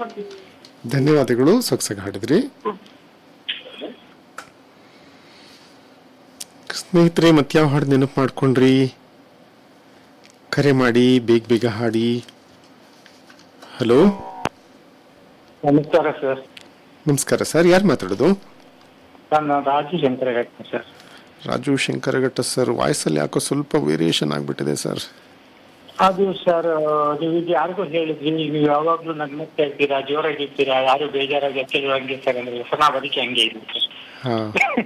ಧನ್ಯವಾದಗಳು ಸೊಗಸಾಗಿ ಹಾಡಿದ್ರಿ ಸ್ನೇಹಿತರೆ ಮತ್ಯಾವ ಹಾಡು ನೆನಪು ಮಾಡ್ಕೊಂಡ್ರಿ ಕರೆ ಮಾಡಿ ಬೇಗ ಬೇಗ ಹಾಡಿ ಹಲೋ ನಮಸ್ಕಾರ ಸರ್ ನಮಸ್ಕಾರ ಸರ್ ಯಾರು ಮಾತಾಡೋದು ನಾನು ರಾಜು ಶಂಕರಘಟ್ಟ ಸರ್ ರಾಜು ಶಂಕರಘಟ್ಟ ಸರ್ ವಾಯ್ಸಲ್ಲಿ ಯಾಕೋ ಸ್ವಲ್ಪ ವೇರಿಯೇಷನ್ ಆಗಿಬಿಟ್ಟಿದೆ ಸರ್ ಅದು ಸರ್ ನೀವು ಇದು ಯಾರಿಗೂ ಹೇಳಿದ್ರಿ ನೀವು ಯಾವಾಗ್ಲೂ ನಗ್ನಗ್ತಾ ಇರ್ತೀರಾ ಜೋರಾಗಿರ್ತೀರಾ ಯಾರು ಬೇಜಾರಾಗಿ ಎತ್ತಿದ್ರು ಹಂಗೆ ಸರ್ ಅಂದ್ರೆ ಸೊ ನಾವು ಅದಕ್ಕೆ ಹಂಗೆ ಇದ್ವಿ ಸರ್ ಹಾಂ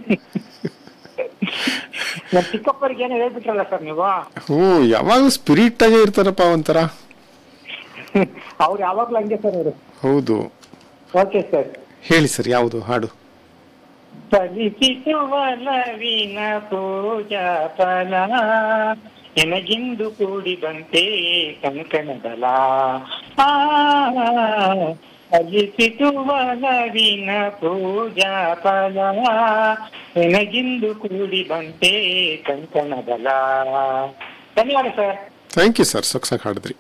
ನಮ್ಮ ಚಿಕ್ಕಪ್ಪರಿಗೆ ಏನೋ ಹೇಳ್ಬಿಟ್ರಲ್ಲ ಸರ್ ನೀವು ಹ್ಞೂ ಯಾವಾಗಲೂ ಸ್ಪಿರಿಟ್ ಆಗೇ ಇರ್ತಾರಪ್ಪ ಒಂಥರ ಅವ್ರು ಯಾವಾಗ್ಲೂ ಹಂಗೆ ಸರ್ ಅವರು ಹೌದು ಓಕೆ ಸರ್ ಹೇಳಿ ಸರ್ ಯಾವುದು ಹಾಡು ಫಲಿಸಿಸುವ ಲವಿನ ಪೂಜಾ ಫಲ ಎನಗಿಂದು ಕೂಡಿ ಬಂತೆ ಕಂಕಣ ಬಲ ಆ ಫಲಿಸಿಸುವ ಲವಿನ ಪೂಜಾ ಫಲ ಎನಗಿಂದು ಕೂಡಿ ಬಂತೆ ಕಂಕಣ ಬಲ ಧನ್ಯವಾದ ಸರ್ ಥ್ಯಾಂಕ್ ಯು ಸರ್ ಸೊಗಸಾಗಿ ಹಾಡಿದ್ರಿ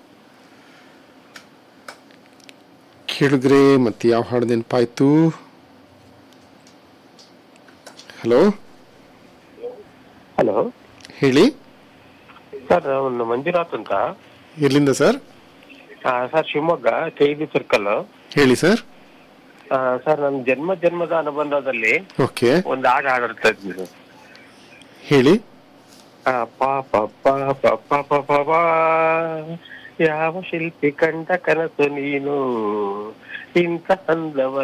ಕೇಳಿದ್ರೆ ಮತ್ತೆ ಯಾವ ಹಾಡು ನೆನಪಾಯ್ತು ಹಲೋ ಹಲೋ ಹೇಳಿ ಸರ್ ಒಂದು ಮಂಜುನಾಥ್ ಅಂತ ಎಲ್ಲಿಂದ ಸರ್ ಆ, ಸರ್ ಶಿವಮೊಗ್ಗ ಕೈದಿ ಸರ್ಕಲ್ ಹೇಳಿ ಸರ್ ಸರ್ ನನ್ನ ಜನ್ಮ ಜನ್ಮದ ಅನುಬಂಧದಲ್ಲಿ ಓಕೆ ಒಂದು ಹಾಡು ಹಾಡಿರ್ತಾ ಇದ್ವಿ ಸರ್ ಹೇಳಿ ಆ, ಪಾ ಪ ಪ ಪ ಪ ಪ ಪ ಪ. ಯಾವ ಶಿಲ್ಪಿ ಕಂಡ ಕನಸು ನೀನು ಇಂಥ ಅಂದವ